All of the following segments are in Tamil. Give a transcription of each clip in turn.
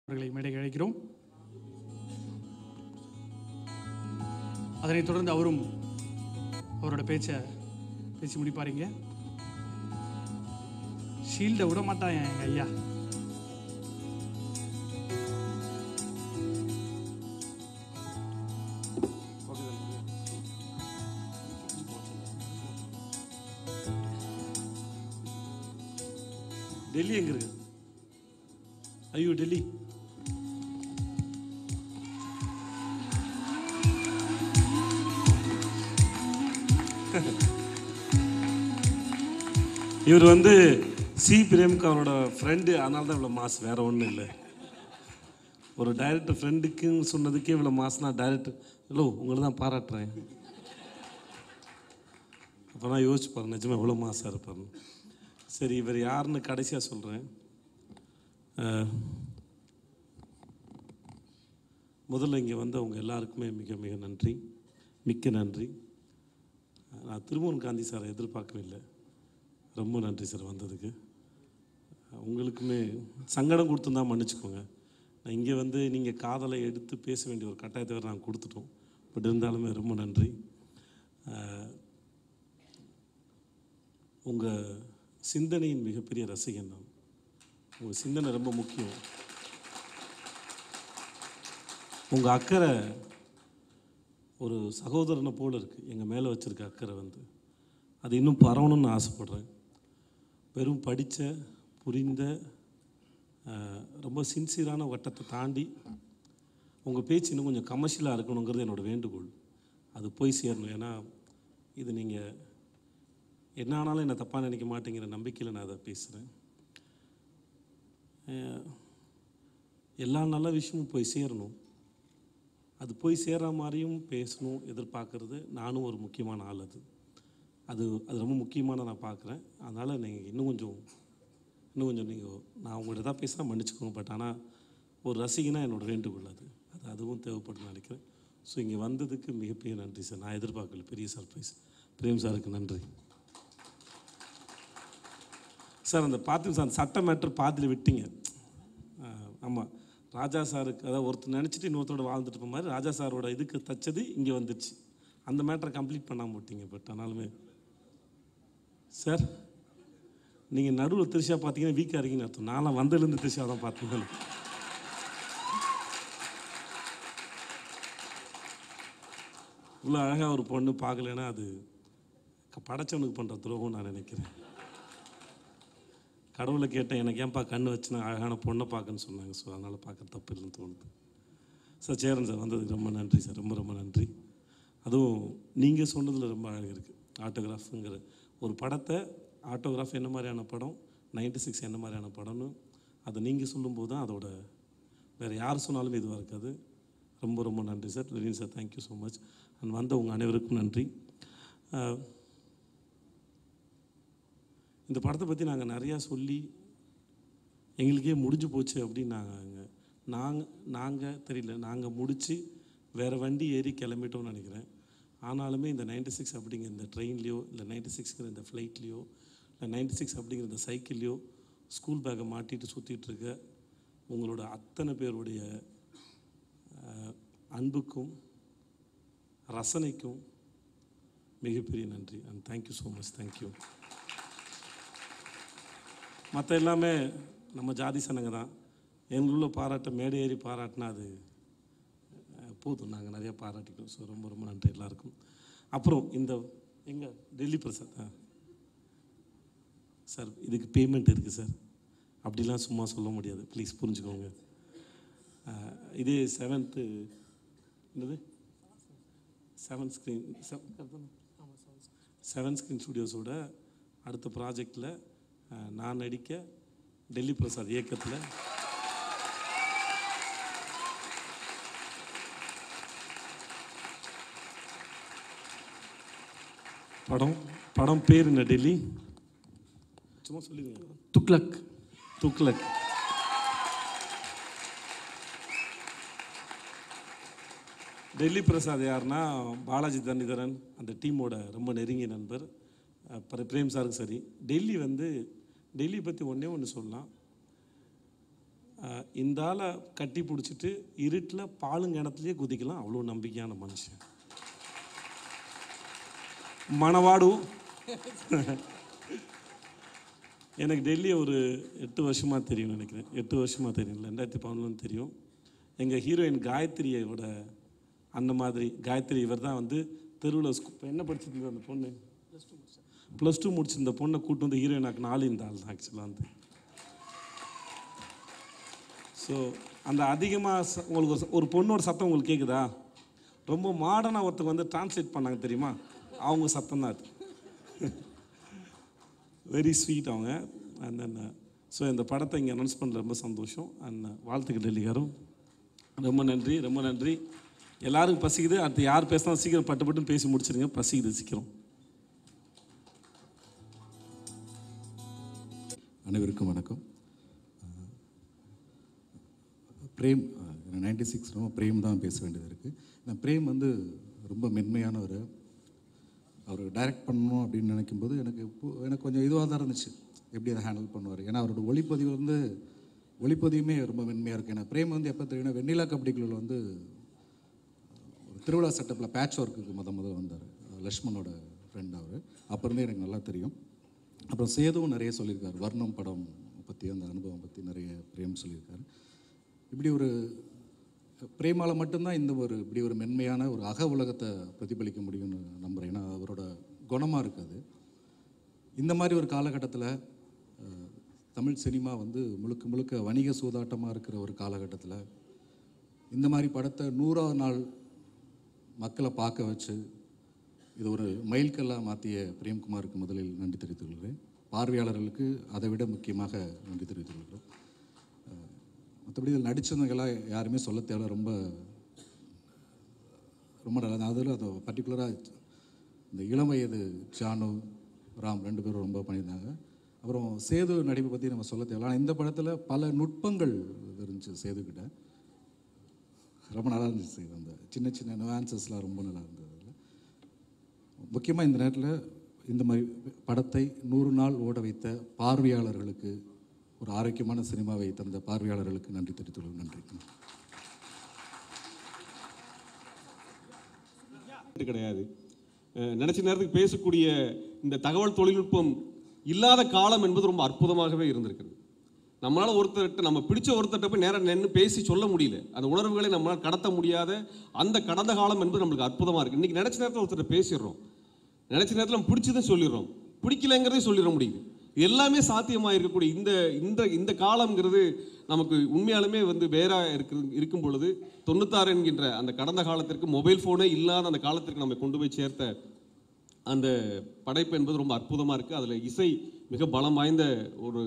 அவர்களை மேடைக்கு அழைக்கிறோம் அதனைத் தொடர்ந்து அவரும் அவரோட பேச்சை பேசி முடிப்பாருங்க ஷீல்டை விட மாட்டான் எங்க ஐயா டெல்லி எங்க இருக்கு ஐயோ டெல்லி இவர் வந்து சி பிரேம்க்கு அவரோட ஃப்ரெண்டு அதனால தான் இவ்வளோ மாஸ் வேற ஒன்றும் இல்லை ஒரு டைரக்டர் ஃப்ரெண்டுக்குன்னு சொன்னதுக்கே இவ்வளோ மாஸ்னா டைரக்டர் ஹலோ உங்களை தான் பாராட்டுறேன் அப்போ தான் யோசிச்சு பாருங்க நிஜமா எவ்வளோ மாசாக இருப்பாருன்னு சரி இவர் யாருன்னு கடைசியாக சொல்கிறேன் முதல்ல இங்கே வந்து அவங்க எல்லாருக்குமே மிக மிக நன்றி மிக்க நன்றி நான் திருமோகன் காந்தி சாரை எதிர்பார்க்கவே இல்லை ரொம்ப நன்றி சார் வந்ததுக்கு உங்களுக்குமே சங்கடம் கொடுத்துருந்தா மன்னிச்சுக்கோங்க நான் இங்கே வந்து நீங்கள் காதலை எடுத்து பேச வேண்டிய ஒரு கட்டாயத்தை வேறு நாங்கள் கொடுத்துட்டோம் பட் இருந்தாலுமே ரொம்ப நன்றி உங்கள் சிந்தனையின் மிகப்பெரிய ரசிகன் நான் உங்கள் சிந்தனை ரொம்ப முக்கியம் உங்கள் அக்கறை ஒரு சகோதரனை போல் இருக்குது எங்கள் மேலே வச்சுருக்க அக்கறை வந்து அது இன்னும் பரவணும்னு ஆசைப்பட்றேன் வெறும் படித்த புரிந்த அஹ், ரொம்ப சின்சியரான வட்டத்தை தாண்டி உங்கள் பேச்சு இன்னும் கொஞ்சம் கமர்ஷியலாக இருக்கணுங்கிறது என்னோட வேண்டுகோள் அது போய் சேரணும் ஏன்னா இது நீங்கள் என்ன ஆனாலும் என்னை தப்பாக நினைக்க மாட்டேங்கிற நம்பிக்கையில் நான் அதை பேசுகிறேன் எல்லா நல்ல விஷயமும் போய் சேரணும் அது போய் சேர்ற மாதிரியும் பேசணும் எதிர்பார்க்கறது நானும் ஒரு முக்கியமான ஆள் அது அது அது ரொம்ப முக்கியமான நான் பார்க்குறேன் அதனால் நீங்கள் இன்னும் கொஞ்சம் இன்னும் கொஞ்சம் நீங்கள் நான் உங்கள்கிட்ட தான் பேசினா மன்னிச்சுக்கோங்க பட் ஆனால் ஒரு ரசிகனா என்னோட வேண்டுகோள் அது அது அதுவும் தேவைப்படும் நினைக்கிறேன் ஸோ இங்கே வந்ததுக்கு மிகப்பெரிய நன்றி சார் நான் எதிர்பார்க்கல பெரிய சர்ப்ரைஸ் பிரேம் சாருக்கு நன்றி சார் அந்த பார்த்து சார் அந்த சட்ட மேட்ரு பாதியில் விட்டீங்க ஆமாம் ராஜா சாருக்கு அதாவது ஒருத்தர் நினச்சிட்டு இன்னொருத்தரோட வாழ்ந்துட்டு இருப்ப மாதிரி ராஜா சாரோட இதுக்கு தச்சது இங்கே வந்துச்சு அந்த மேட்டரை கம்ப்ளீட் பண்ணாமல் விட்டீங்க பட் ஆனாலுமே சார் நீங்கள் நடுவில் திருஷா பார்த்தீங்கன்னா வீக்காக இருக்கீங்கன்னு அர்த்தம் நான்லாம் வந்ததுலேருந்து திருஷா தான் பார்த்தீங்க இவ்வளோ அழகாக ஒரு பொண்ணு பார்க்கலன்னா அது க- படைச்சவனுக்கு பண்ணுற துரோகம் நான் நினைக்கிறேன் கடவுளை கேட்டேன் எனக்கு ஏன்பா கண்ணு வச்சுனா அழகான பொண்ணை பார்க்கன்னு சொன்னாங்க ஸோ அதனால் பார்க்க தப்பு இல்லைன்னு தோணுது சார் சேரன் சார் வந்ததுக்கு ரொம்ப நன்றி சார் ரொம்ப ரொம்ப நன்றி அதுவும் நீங்கள் சொன்னதில் ரொம்ப அழகு இருக்குது ஆட்டோகிராஃபுங்கிற ஒரு படத்தை ஆட்டோகிராஃப் என்ன மாதிரியான படம் 96 சிக்ஸ் என்ன மாதிரியான படம்னு அதை நீங்கள் சொல்லும்போது தான் அதோட வேறு யார் சொன்னாலும் இதுவாக இருக்காது ரொம்ப ரொம்ப நன்றி sir Lenin sir thank you so much and வந்த உங்கள் அனைவருக்கும் நன்றி அஹ், இந்த படத்தை பற்றி நாங்கள் நிறையா சொல்லி எங்களுக்கே முடிஞ்சு போச்சு அப்படின்னு நாங்கள் நாங்கள் நாங்கள் தெரியல நாங்கள் முடித்து வேறு வண்டி ஏறி கிளம்பிட்டோம்னு நினைக்கிறேன் ஆனாலுமே இந்த 96 சிக்ஸ் அப்படிங்கிற இந்த ட்ரெயின்லேயோ இல்லை 96 சிக்ஸ்ங்கிற இந்த ஃப்ளைட்லேயோ இல்லை 96 சிக்ஸ் அப்படிங்கிற இந்த சைக்கிள்லையோ ஸ்கூல் பேக்கை மாட்டிட்டு சுற்றிட்டு இருக்க உங்களோட அத்தனை பேருடைய அஹ், அன்புக்கும் ரசனைக்கும் மிகப்பெரிய நன்றி and thank you so much thank you மற்ற எல்லாமே நம்ம ஜாதி சனங்க தான் எங்களுள்ள பாராட்ட மேடை ஏறி பாராட்டினா அது அஹ், போதும் நாங்கள் நிறைய பாராட்டிக்கிறோம் ஸோ ரொம்ப ரொம்ப நன்றி எல்லாருக்கும் அப்புறம் இந்த எங்க டெல்லி பிரசாத் ஆ. சார் இதுக்கு பேமெண்ட் இருக்குது சார் அப்படிலாம் சும்மா சொல்ல முடியாது ப்ளீஸ் புரிஞ்சுக்கோங்க அஹ், இதே செவன்த்து என்னது செவன் ஸ்க்ரீன் செவன் ஸ்க்ரீன் ஸ்டுடியோஸோட அடுத்த ப்ராஜெக்டில் நான் நடிக்க டெல்லி பிரசாத் இயக்கத்தில் படம் படம் பேர் என்ன டெல்லி சும்மா சொல்லுங்க துக்ளக் துக்ளக் டெல்லி பிரசாத் யாருன்னா பாலாஜி தன்னிதரன் அந்த டீமோட ரொம்ப நெருங்கிய நண்பர் அஹ் பிர- பிரேம் சாருக்கு சரி டெல்லி வந்து டெல்லி பற்றி ஒன்றே ஒன்று சொல்லலாம் அஹ், இந்த ஆளை கட்டி பிடிச்சிட்டு இருட்டில் பாலுங்க இடத்துலையே குதிக்கலாம் அவ்வளோ நம்பிக்கையான மனுஷன் மணவாடு எனக்கு டெல்லி ஒரு எட்டு வருஷமாக தெரியும் நினைக்கிறேன் எட்டு வருஷமாக தெரியும் ரெண்டாயிரத்தி பதினொன்று தெரியும் எங்கள் ஹீரோயின் காயத்ரியோட அந்த மாதிரி காயத்ரி இவர் தான் வந்து தெருவில் ஸ்கூ இப்போ என்ன படிச்சிருந்தது அந்த பொண்ணு ப்ளஸ் டூ முடிச்சிருந்த பொண்ணை கூட்டு வந்து ஹீரோயின் ஆக்கின ஆள் இந்த ஆள் தான் ஆக்சுவலாக வந்து ஸோ அந்த அதிகமாக உங்களுக்கு ஒரு ச- ஒரு பொண்ணோட சத்தம் உங்களுக்கு கேட்குதா ரொம்ப மாடர்னாக ஒருத்தங்க வந்து டிரான்ஸ்லேட் பண்ணாங்க தெரியுமா அவங்க சத்தம் தான் அது வெரி ஸ்வீட் அவங்க அண்ட் தென் ஸோ இந்த படத்தை இங்கே அனௌன்ஸ் பண்ண ரொம்ப சந்தோஷம் அண்ட் வாழ்த்துக்கள் டெல்லிகாரும் ரொம்ப நன்றி ரொம்ப நன்றி எல்லாருக்கும் பசிக்குது அடுத்து யார் பேசினாலும் சீக்கிரம் பட்டு பட்டுன்னு பேசி முடிச்சிருங்க பசிக்குது சீக்கிரம் அனைவருக்கும் வணக்கம் பிரேம் நைன்டி சிக்ஸ் ரொம்ப பிரேம் தான் பேச வேண்டியது இருக்குது இந்த பிரேம் வந்து ரொம்ப மென்மையானவர் அவர் டைரக்ட் பண்ணணும் அப்படின்னு நினைக்கும்போது எனக்கு இப்போ- எனக்கு கொஞ்சம் இதுவாக தான் இருந்துச்சு எப்படி அதை ஹேண்டில் பண்ணுவார் ஏன்னா அவரோட ஒளிப்பதிவு வந்து ஒளிப்பதிவுமே ரொம்ப மென்மையாக இருக்குது ஏன்னா பிரேம் வந்து எப்போ தெரியும்னா வெண்ணிலா கபடிக்குள்ள வந்து ஒரு திருவிழா செட்டப்பில் பேட்ச் ஒர்க்குக்கு முத முத வந்தார் லக்ஷ்மணோட ஃப்ரெண்ட் அவர் அப்போ இருந்தே எனக்கு நல்லா தெரியும் அப்புறம் சேதுவும் நிறைய சொல்லியிருக்காரு வர்ணம் படம் பற்றி அந்த அனுபவம் பற்றி நிறைய பிரேம் சொல்லியிருக்காரு இப்படி ஒரு பிரேமால மட்டும்தான் இந்த ஒரு இப்படி ஒரு மென்மையான ஒரு அக உலகத்தை பிரதிபலிக்க முடியும்னு நம்புகிறேன் ஏன்னா அவரோட குணமாக இருக்காது இந்த மாதிரி ஒரு காலகட்டத்தில் தமிழ் சினிமா வந்து முழுக்க முழுக்க வணிக சூதாட்டமாக இருக்கிற ஒரு காலகட்டத்தில் இந்த மாதிரி படத்தை நூறாவது நாள் மக்களை பார்க்க வச்சு இது ஒரு மைல்கல்லாக மாற்றிய பிரேம்குமாருக்கு முதலில் நன்றி தெரிவித்துக் கொள்கிறேன் பார்வையாளர்களுக்கு அதை விட முக்கியமாக நன்றி தெரிவித்துக் கொள்கிறோம் அஹ், மற்றபடி இதில் நடித்தவங்கெல்லாம் யாருமே சொல்ல தேவை ரொம்ப ரொம்ப நல்லா அதில் அது பர்டிகுலராக இந்த இளம் வயது ஜானு ராம் ரெண்டு பேரும் ரொம்ப பண்ணியிருந்தாங்க அப்புறம் சேது நடிப்பை பற்றி நம்ம சொல்ல தேவை ஆனால் இந்த படத்தில் பல நுட்பங்கள் இருந்துச்சு சேதுக்கிட்ட ரொம்ப நல்லா இருந்துச்சு சேது அந்த சின்ன சின்ன நுவான்சஸ்லாம் ரொம்ப நல்லா இருந்தது அதில் முக்கியமாக இந்த நேரத்தில் இந்த மாதிரி படத்தை நூறு நாள் ஓட வைத்த பார்வையாளர்களுக்கு ஒரு ஆரோக்கியமான சினிமாவை தந்த பார்வையாளர்களுக்கு நன்றி தெரிவித்துள்ளோம் நன்றி இது கிடையாது அஹ் நினைச்ச நேரத்துக்கு பேசக்கூடிய இந்த தகவல் தொழில்நுட்பம் இல்லாத காலம் என்பது ரொம்ப அற்புதமாகவே இருந்திருக்கிறது நம்மளால ஒருத்தர்கிட்ட நம்ம பிடிச்ச ஒருத்தர்கிட்ட போய் நேரம் நின்று பேசி சொல்ல முடியல அந்த உணர்வுகளை நம்மளால் கடத்த முடியாத அந்த கடந்த காலம் என்பது நம்மளுக்கு அற்புதமாக இருக்குது இன்றைக்கி நினைச்ச நேரத்தில் ஒருத்தர் பேசிடுறோம் நினைச்ச நேரத்தில் நம்ம பிடிச்சதும் சொல்லிடுறோம் பிடிக்கலைங்கிறதையும் சொல்லிட முடியுது இது எல்லாமே சாத்தியமாக இருக்கக்கூடிய இந்த இந்த இந்த காலம்ங்கிறது நமக்கு உண்மையாலுமே வந்து வேற இருக்கு இருக்கும் பொழுது தொண்ணூத்தாறு என்கின்ற அந்த கடந்த காலத்திற்கு மொபைல் ஃபோனே இல்லாத அந்த காலத்திற்கு நம்ம கொண்டு போய் சேர்த்த அந்த படைப்பு என்பது ரொம்ப அற்புதமாக இருக்குது அதில் இசை மிக பலம் வாய்ந்த ஒரு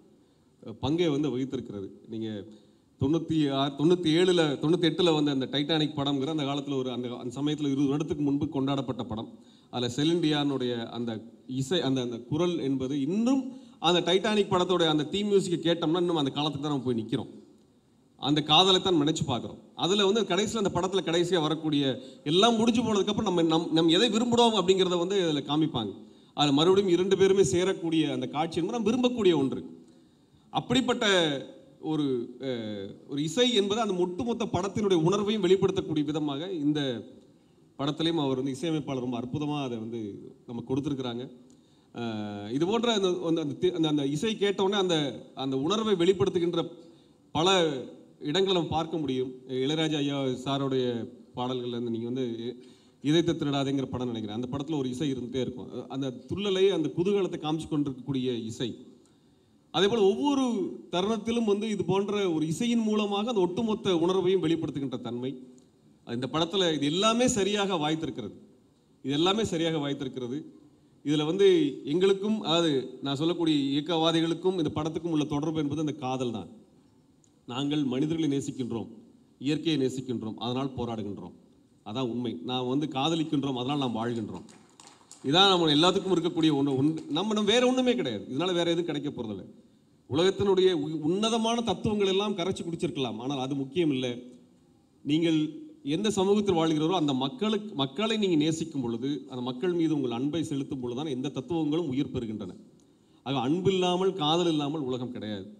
பங்கை வந்து வகித்திருக்கிறது நீங்கள் தொண்ணூற்றி ஆறு தொண்ணூற்றி ஏழில் தொண்ணூற்றி எட்டில் வந்த அந்த டைட்டானிக் படம்ங்கிற அந்த காலத்தில் ஒரு அந்த அந்த சமயத்தில் இருபது வருடத்துக்கு முன்பு கொண்டாடப்பட்ட படம் அதில் செலிண்டியானுடைய அந்த இசை அந்த அந்த குரல் என்பது இன்னும் அந்த டைட்டானிக் படத்தோடைய அந்த தீம் மியூசிக்கை கேட்டோம்னா இன்னும் அந்த காலத்துக்கு தான் நம்ம போய் நிற்கிறோம் அந்த காதலை தான் நினைச்சு பார்க்குறோம் அதில் வந்து கடைசியில் அந்த படத்தில் கடைசியாக வரக்கூடிய எல்லாம் முடிஞ்சு போனதுக்கப்புறம் நம்ம நம் நம்ம எதை விரும்புகிறோம் அப்படிங்கிறத வந்து அதில் காமிப்பாங்க அதில் மறுபடியும் இரண்டு பேருமே சேரக்கூடிய அந்த காட்சி என்பது நம்ம விரும்பக்கூடிய ஒன்று அப்படிப்பட்ட ஒரு அஹ், ஒரு இசை என்பது அந்த ஒட்டுமொத்த படத்தினுடைய உணர்வையும் வெளிப்படுத்தக்கூடிய விதமாக இந்த படத்திலையும் அவர் வந்து இசையமைப்பாளர் ரொம்ப அற்புதமாக அதை வந்து நம்ம கொடுத்துருக்குறாங்க அஹ், இது போன்ற அந்த அந்த- அந்த தி- அந்த அந்த இசை கேட்டவுடனே அந்த அந்த உணர்வை வெளிப்படுத்துகின்ற பல இடங்களை நம்ம பார்க்க முடியும் இளையராஜா ஐயா சாரோடைய பாடல்கள்ல இருந்து நீங்கள் வந்து இதயத்தை திருடாதேங்கிற படம் நினைக்கிறேன் அந்த படத்தில் ஒரு இசை இருந்துகிட்டே இருக்கும் அந்த துள்ளலை அந்த குதூகலத்தை காமிச்சு கொண்டிருக்கக்கூடிய இசை அதே போல் ஒவ்வொரு தருணத்திலும் வந்து இது போன்ற ஒரு இசையின் மூலமாக அந்த ஒட்டுமொத்த உணர்வையும் வெளிப்படுத்துகின்ற தன்மை இந்த படத்தில் இது எல்லாமே சரியாக வாய்த்திருக்கிறது இது எல்லாமே சரியாக வாய்த்திருக்கிறது இதில் வந்து எங்களுக்கும் அதாவது நான் சொல்லக்கூடிய இயக்கவாதிகளுக்கும் இந்த படத்துக்கும் உள்ள தொடர்பு என்பது அந்த காதல் தான் நாங்கள் மனிதர்களை நேசிக்கின்றோம் இயற்கையை நேசிக்கின்றோம் அதனால் போராடுகின்றோம் அதான் உண்மை நாம் வந்து காதலிக்கின்றோம் அதனால் நாம் வாழ்கின்றோம் இதான் நம்ம எல்லாத்துக்கும் இருக்கக்கூடிய ஒன்று ஒன்று நம்ம நம்ம வேற ஒன்றுமே கிடையாது இதனால வேற எதுவும் கிடைக்க போறதில்ல உலகத்தினுடைய உ- உன்னதமான தத்துவங்கள் எல்லாம் கரைச்சி குடிச்சிருக்கலாம் ஆனால் அது முக்கியம் இல்லை நீங்கள் எந்த சமூகத்தில் வாழ்கிறீரோ அந்த மக்களுக்கு மக்களை நீங்கள் நேசிக்கும் பொழுது அந்த மக்கள் மீது உங்கள் அன்பை செலுத்தும் பொழுதுதான் எந்த தத்துவங்களும் உயிர் பெறுகின்றன ஆக அன்பு இல்லாமல் காதல் இல்லாமல் உலகம் கிடையாது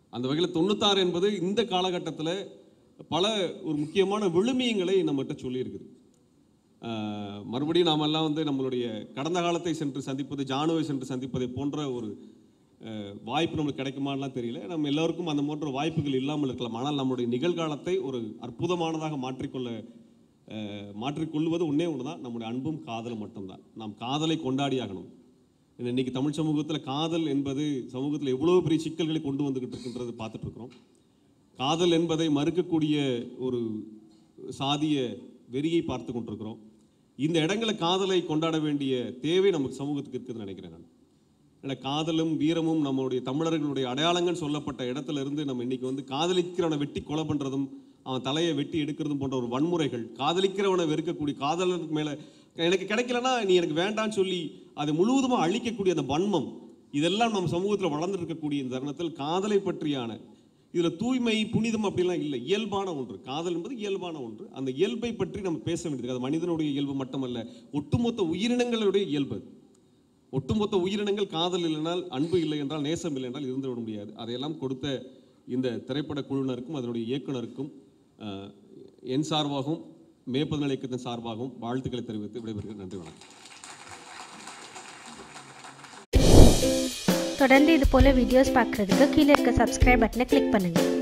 அந்த வகையில் தொண்ணூத்தாறு என்பது இந்த காலகட்டத்தில் பல ஒரு முக்கியமான விழுமியங்களை நம்மகிட்ட சொல்லியிருக்குது ஆஹ் மறுபடியும் நாமெல்லாம் வந்து நம்மளுடைய கடந்த காலத்தை சென்று சந்திப்பது ஜானுவை சென்று சந்திப்பதை போன்ற ஒரு ஆஹ் வாய்ப்பு நம்மளுக்கு கிடைக்குமான்லாம் தெரியல நம்ம எல்லோருக்கும் அந்த போன்ற வாய்ப்புகள் இல்லாமல் இருக்கலாம் ஆனால் நம்மளுடைய நிகழ்காலத்தை ஒரு அற்புதமானதாக மாற்றிக்கொள்ள ஆஹ் மாற்றிக்கொள்வது ஒன்றே ஒன்று தான் நம்முடைய அன்பும் காதலும் மட்டும்தான் நாம் காதலை கொண்டாடியாகணும் ஏன்னா இன்னைக்கு தமிழ் சமூகத்தில் காதல் என்பது சமூகத்தில் எவ்வளோ பெரிய சிக்கல்களை கொண்டு வந்துகிட்டு இருக்கின்றது பார்த்துட்டு இருக்கிறோம் காதல் என்பதை மறுக்கக்கூடிய ஒரு சாதிய வெறியை பார்த்து கொண்டிருக்கிறோம் இந்த இடங்களை காதலை கொண்டாட வேண்டிய தேவை நமக்கு சமூகத்துக்கு இருக்குதுன்னு நினைக்கிறேன் நான் ஏன்னா காதலும் வீரமும் நம்மளுடைய தமிழர்களுடைய அடையாளங்கள் சொல்லப்பட்ட இடத்துல இருந்து நம்ம இன்னைக்கு வந்து காதலிக்கிறவனை வெட்டி கொலை பண்ணுறதும் அவன் தலையை வெட்டி எடுக்கிறதும் போன்ற ஒரு வன்முறைகள் காதலிக்கிறவனை வெறுக்கக்கூடிய காதலனுக்கு மேலே எனக்கு கிடைக்கலன்னா நீ எனக்கு வேண்டான்னு சொல்லி அதை முழுவதுமாக அழிக்கக்கூடிய அந்த வன்மம் இதெல்லாம் நம்ம சமூகத்தில் வளர்ந்துட்டு இருக்கக்கூடிய இந்த தருணத்தில் காதலை பற்றியான இதில் தூய்மை புனிதம் அப்படிலாம் இல்லை இயல்பான ஒன்று காதல் என்பது இயல்பான ஒன்று அந்த இயல்பை பற்றி நம்ம பேச வேண்டியது அது மனிதனுடைய இயல்பு மட்டுமல்ல ஒட்டுமொத்த உயிரினங்களுடைய இயல்பு அது. ஒட்டுமொத்த உயிரினங்கள் காதல் இல்லைனால் அன்பு இல்லை என்றால் நேசம் இல்லை என்றால் இருந்து விட முடியாது அதையெல்லாம் கொடுத்த இந்த திரைப்பட குழுவினருக்கும் அதனுடைய இயக்குனருக்கும் ஆஹ், என் சார்பாகவும் மேற்பதன இயக்கத்தின் சார்பாகவும் வாழ்த்துக்களை தெரிவித்து விடைபெறுகிறேன் நன்றி வணக்கம் தொடர்ந்து இது போல் வீடியோஸ் பார்க்குறதுக்கு கீழே இருக்க சப்ஸ்கிரைப் பட்டனை கிளிக் பண்ணுங்கள்